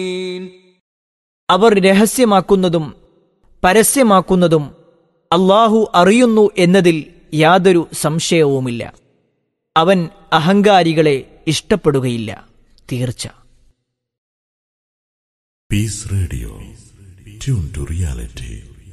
അവർ രഹസ്യമാക്കുന്നതും പരസ്യമാക്കുന്നതും അള്ളാഹു അറിയുന്നു എന്നതിൽ യാതൊരു സംശയവുമില്ല അവൻ അഹങ്കാരികളെ ഇഷ്ടപ്പെടുകയില്ല തീർച്ച Peace Radio. Tune to reality.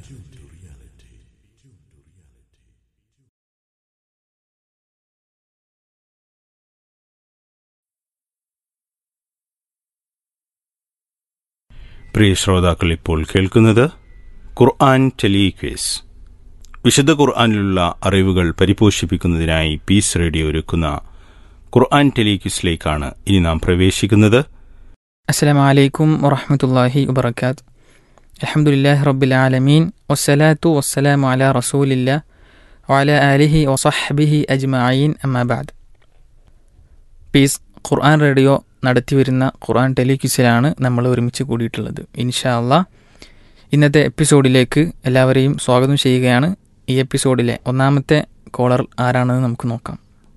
പ്രിയ ശ്രോതാക്കൾ ഇപ്പോൾ കേൾക്കുന്നത് ഖുർആൻ ടെലിക്വേസ് വിശുദ്ധ ഖുർആനിലുള്ള അറിവുകൾ പരിപോഷിപ്പിക്കുന്നതിനായി പീസ് റേഡിയോ ഒരുക്കുന്ന ഖുർആൻ ടെലിക്വിസിലേക്കാണ് ഇനി നാം പ്രവേശിക്കുന്നത് السلام عليكم ورحمة الله وبركاته الحمد لله رب العالمين والصلاة والسلام على رسول الله وعلى آله وصحبه أجمعين أما بعد പീസ് ഖുർആൻ റേഡിയോ നടത്തി വരുന്ന ഖുർആൻ ടെലിക്വിസിലാണ് നമ്മൾ ഒരുമിച്ച് കൂടിയിട്ടുള്ളത് ഇൻഷാ അള്ളാ ഇന്നത്തെ എപ്പിസോഡിലേക്ക് എല്ലാവരെയും സ്വാഗതം ചെയ്യുകയാണ് ഈ എപ്പിസോഡിലെ ഒന്നാമത്തെ കോളർ ആരാണെന്ന് നമുക്ക് നോക്കാം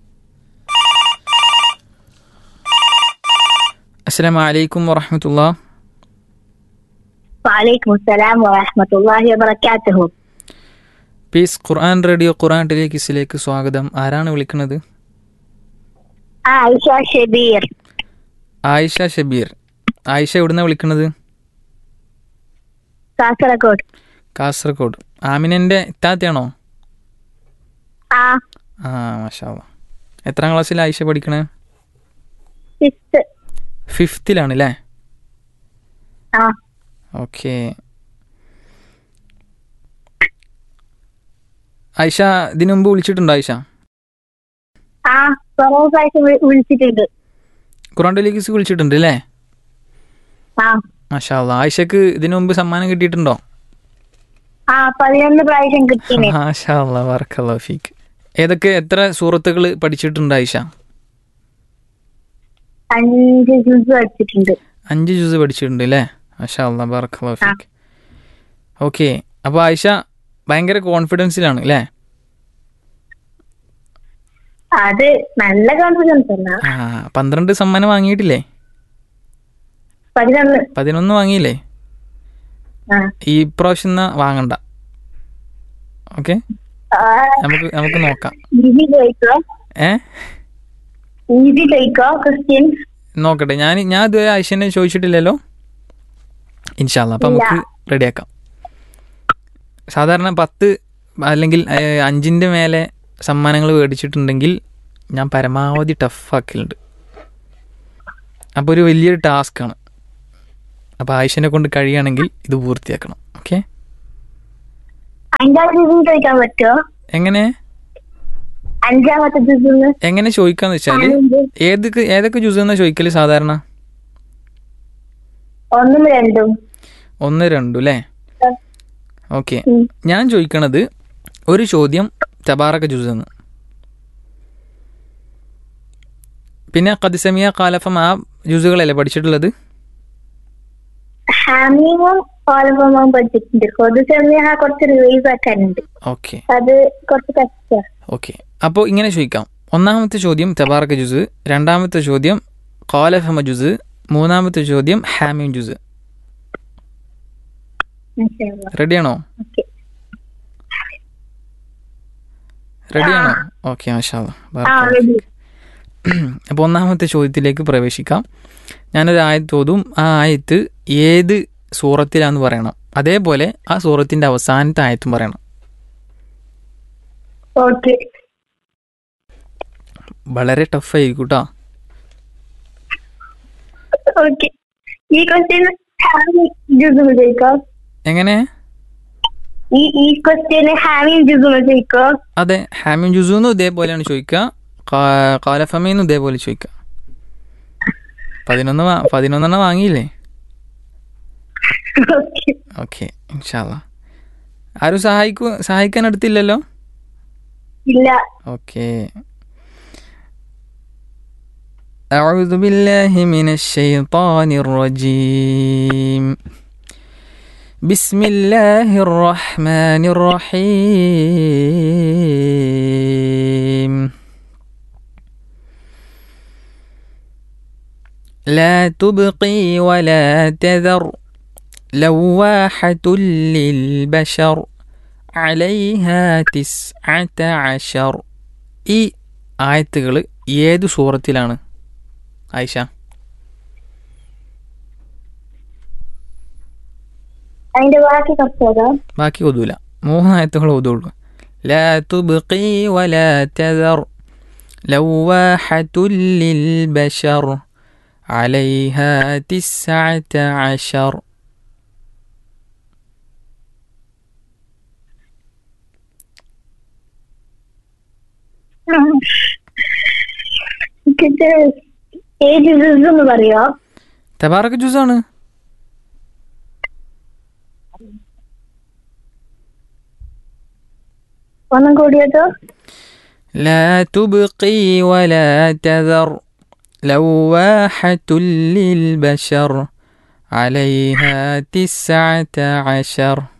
അസ്സലാമു അലൈക്കും വറഹമത്തുള്ള وعليكم السلام ورحمة الله وبركاته പീസ് ഖുർആൻ റേഡിയോ ഖുർആൻ ടെലിക്വിസിലേക്ക് സ്വാഗതം ആരാണ് വിളിക്കുന്നത് عائشة شبير ആയിഷ ഷബീർ ആയിഷ എവിടുന്നാണ് വിളിക്കുന്നത് കാസർഗോഡ് കാസർഗോഡ് ആമിനൻ്റെ ഇത്താത്തയാണോ ആ ആ മാഷാ അല്ലാ. എത്രാം ക്ലാസ്സിൽ ആയിഷ പഠിക്കണേ ഫിഫ്ത്ത് ഫിഫ്ത്തിലാണ് അല്ലേ ആ ഓക്കെ ആയിഷ ഇതിനു മുമ്പ് വിളിച്ചിട്ടുണ്ടോ ആയിഷ ആ കുറേ പ്രാവശ്യം വി- വിളിച്ചിട്ടുണ്ട് ഖുറാൻ ടെലിക്വിസ് വിളിച്ചിട്ടുണ്ട് അല്ലേ ആ മാഷാ അല്ലാ. ആയിഷക്ക് ഇതിനു മുമ്പ് സമ്മാനം കിട്ടിയിട്ടുണ്ടോ ആ പതിനൊന്ന് പ്രാവശ്യം കിട്ടീന് മാഷാ അല്ലാ, ബറക്കല്ലാഹു ഫീക്ക് ഏതൊക്കെ എത്ര സൂറത്തുകൾ പഠിച്ചിട്ടുണ്ട് ആയിഷ അഞ്ച് ജ്യൂസ് പഠിച്ചിട്ടുണ്ട് അഞ്ച് ജ്യൂസ് പഠിച്ചിട്ടുണ്ട് അല്ലേ മാഷാ അല്ലാ ബറക്കല്ലാഹു ഫീക്ക് ഓക്കെ അപ്പോൾ ആയിഷ ഭയങ്കര കോൺഫിഡൻസിലാണ് അല്ലേ അത് നല്ല കോൺഫിഡൻസ് അല്ല ആ പന്ത്രണ്ട് സമ്മാനം വാങ്ങിയിട്ടില്ലേ പതിനൊന്ന് പതിനൊന്ന് വാങ്ങിയില്ലേ ആ ഈ പ്രാവശ്യം എന്നാ വാങ്ങണ്ട ഓക്കെ ആ, നമുക്ക് നമുക്ക് നോക്കാം ഈസി ചോദിക്കോ ഏ ഈസി ചോദിക്കോ ക്രിസ്ത്യൻ നോക്കട്ടെ ഞാൻ ഞാൻ ഇതുവരെ ആയിഷനെ ചോദിച്ചിട്ടില്ലല്ലോ ഇൻഷാല്ല അപ്പം നമുക്ക് റെഡിയാക്കാം സാധാരണ പത്ത് അല്ലെങ്കിൽ ഏഹ്, അഞ്ചിൻ്റെ മേലെ സമ്മാനങ്ങൾ മേടിച്ചിട്ടുണ്ടെങ്കിൽ ഞാൻ പരമാവധി ടഫാക്കലുണ്ട് അപ്പോൾ ഒരു വലിയൊരു ടാസ്ക്കാണ് അപ്പോൾ ആയിഷനെ കൊണ്ട് കഴിയുകയാണെങ്കിൽ ഇത് പൂർത്തിയാക്കണം ഓക്കെ അഞ്ചാമത്തെ ജ്യൂസ് ചോദിക്കാൻ പറ്റുമോ എങ്ങനെ അഞ്ചാമത്തെ ജ്യൂസ് എങ്ങനെ ചോദിക്കാന്ന് വെച്ചാൽ ഏതൊക്കെ ഏതൊക്കെ ജ്യൂസ് എന്നാ ചോദിക്കല് സാധാരണ ഒന്നും രണ്ടും ഒന്ന് രണ്ടു അല്ലേ ഓക്കെ ഉം. ഞാൻ ചോദിക്കണത് ഒരു ചോദ്യം തബാറക ജ്യൂസ് എന്ന് പിന്നെ കദിസമിയ കാലഫം ആ ജ്യൂസുകളല്ലേ പഠിച്ചിട്ടുള്ളത് ഹാമിങ്ങും ഓലഫോമും പഠിച്ചിട്ടുണ്ട് കൊതു ചെറിയ കുറച്ച് റിവൈസ് ആക്കാനുണ്ട് ഓക്കെ അത് കുറച്ച് കഷ്ടമാണ് ഓക്കെ അപ്പോൾ ഇങ്ങനെ ചോദിക്കാം ഒന്നാമത്തെ ചോദ്യം തബാറക ജ്യൂസ് രണ്ടാമത്തെ ചോദ്യം കാലഫമ ജ്യൂസ് മൂന്നാമത്തെ ചോദ്യം ഹാമിം ജ്യൂസ് റെഡിയാണോ ഓക്കെ റെഡിയാണോ ഓക്കെ മാഷാ ആ റെഡി അപ്പോൾ ഒന്നാമത്തെ ചോദ്യത്തിലേക്ക് പ്രവേശിക്കാം ഞാനൊരു ആയത്ത് ഓതും ആ ആയത്ത് ഏത് സൂറത്തിലാന്ന് പറയണം അതേപോലെ ആ സൂറത്തിൻ്റെ അവസാനത്തെ ആയത്തും പറയണം ഓക്കെ വളരെ ടഫായിരിക്കും കേട്ടോ ഓക്കെ ഈ ക്വസ്റ്റ്യൻ ജ്യൂസ് ചോദിക്കോ എങ്ങനെ ഈ ഈ ക്വസ്റ്റ്യന് ഹാവിങ് ജ്യൂസ് ചോദിക്കോ അതെ ഹാമിൻ ജുസൂന്നും ഇതേപോലെയാണ് ചോദിക്കുക കാ- കാലഫമീന്നും ഇതേപോലെ ചോദിക്കുക പതിനൊന്ന് വാ- പതിനൊന്നെണ്ണം വാങ്ങിയില്ലേ ഓക്കെ ഓക്കെ ഇൻഷാല്ല ആരും സഹായിക്കൂ സഹായിക്കാൻ അടുത്തില്ലല്ലോ ഇല്ല اوكي أعوذ بالله من الشيطان الرجيم بسم الله الرحمن الرحيم لا تبقي ولا تذر لواحة للبشر عليها تسعة عشر ഈ ആയത്തുകൾ ഏത് സൂറത്തിലാണ് ആയിഷ അതിന്റെ ബാക്കി കുറച്ചതോ ബാക്കി ഓതൂല മൂന്ന് ആയത്തുകൾ ഓതുള്ളൂ لا تبقي ولا تذر لواحة للبشر عليها تسعة عشر എനിക്കിത് ഏത് എന്ന് പറയോ തബാറക്ക് ജ്യൂസാണ് ഒന്നും കൂടിയതോ لا تبقي ولا تذر لواحة للبشر عليها تسعة عشر